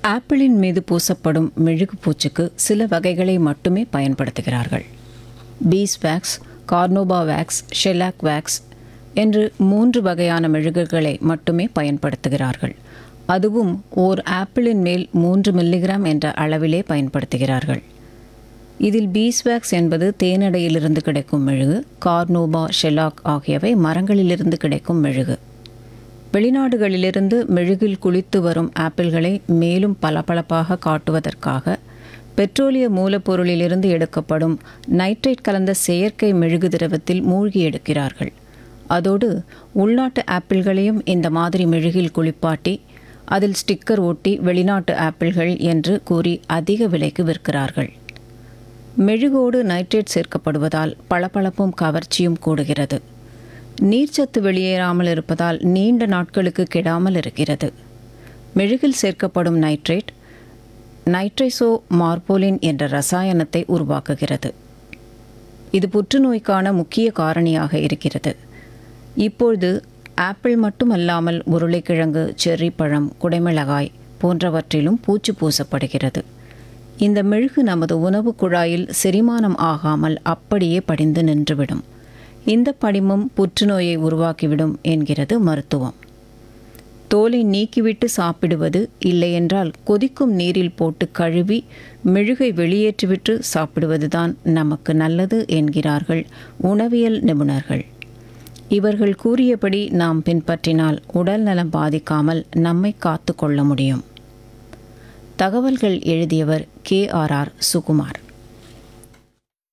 ஆப்பிளின் மீது பூசப்படும் மெழுகு பூச்சுக்கு சில வகைகளை மட்டுமே பயன்படுத்துகிறார்கள் beeswax carnauba wax shellac wax என்று மூன்று வகையான மெழுகுகளை மட்டுமே பயன்படுத்துகிறார்கள் அதுவும் ஓர் ஆப்பிளின் மேல் மூன்று மில்லிகிராம் என்ற அளவிலே பயன்படுத்துகிறார்கள் இதில் பீஸ்வேக்ஸ் என்பது தேனடையிலிருந்து கிடைக்கும் மெழுகு கார்னோபா ஷெல்லாக் ஆகியவை மரங்களிலிருந்து கிடைக்கும் மெழுகு வெளிநாடுகளிலிருந்து மெழுகில் குளித்து வரும் ஆப்பிள்களை மேலும் பளபளப்பாக காட்டுவதற்காக பெட்ரோலிய மூலப்பொருளிலிருந்து எடுக்கப்படும் நைட்ரேட் கலந்த செயற்கை மெழுகு திரவத்தில் மூழ்கி எடுக்கிறார்கள் அதோடு உள்நாட்டு ஆப்பிள்களையும் இந்த மாதிரி மெழுகில் குளிப்பாட்டி அதில் ஸ்டிக்கர் ஒட்டி வெளிநாட்டு ஆப்பிள்கள் என்று கூறி அதிக விலைக்கு விற்கிறார்கள் மெழுகோடு நைட்ரேட் சேர்க்கப்படுவதால் பளபளப்பும் கவர்ச்சியும் கூடுகிறது நீர்ச்சத்து வெளியேறாமல் இருப்பதால் நீண்ட நாட்களுக்கு கெடாமல் இருக்கிறது மெழுகில் சேர்க்கப்படும் நைட்ரேட் நைட்ரைசோ மார்போலின் என்ற ரசாயனத்தை உருவாக்குகிறது இது புற்றுநோய்க்கான முக்கிய காரணியாக இருக்கிறது இப்பொழுது ஆப்பிள் மட்டுமல்லாமல் உருளைக்கிழங்கு செர்ரி பழம் குடைமிளகாய் போன்றவற்றிலும் பூச்சு பூசப்படுகிறது இந்த மெழுகு நமது உணவு குழாயில் செரிமானம் ஆகாமல் அப்படியே படிந்து நின்றுவிடும் இந்த படிமம் புற்றுநோயை உருவாக்கிவிடும் என்கிறது மருத்துவம் தோலை நீக்கிவிட்டு சாப்பிடுவது இல்லையென்றால் கொதிக்கும் நீரில் போட்டு கழுவி மெழுகை வெளியேற்றிவிட்டு சாப்பிடுவதுதான் நமக்கு நல்லது என்கிறார்கள் உணவியல் நிபுணர்கள் இவர்கள் கூறியபடி நாம் பின்பற்றினால் உடல் நலம் பாதிக்காமல் நம்மை காத்து கொள்ள முடியும் தகவல்கள் எழுதியவர் கே ஆர் ஆர் சுகுமார்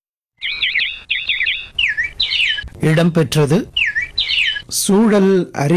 இடம்பெற்றது சூழல் அறி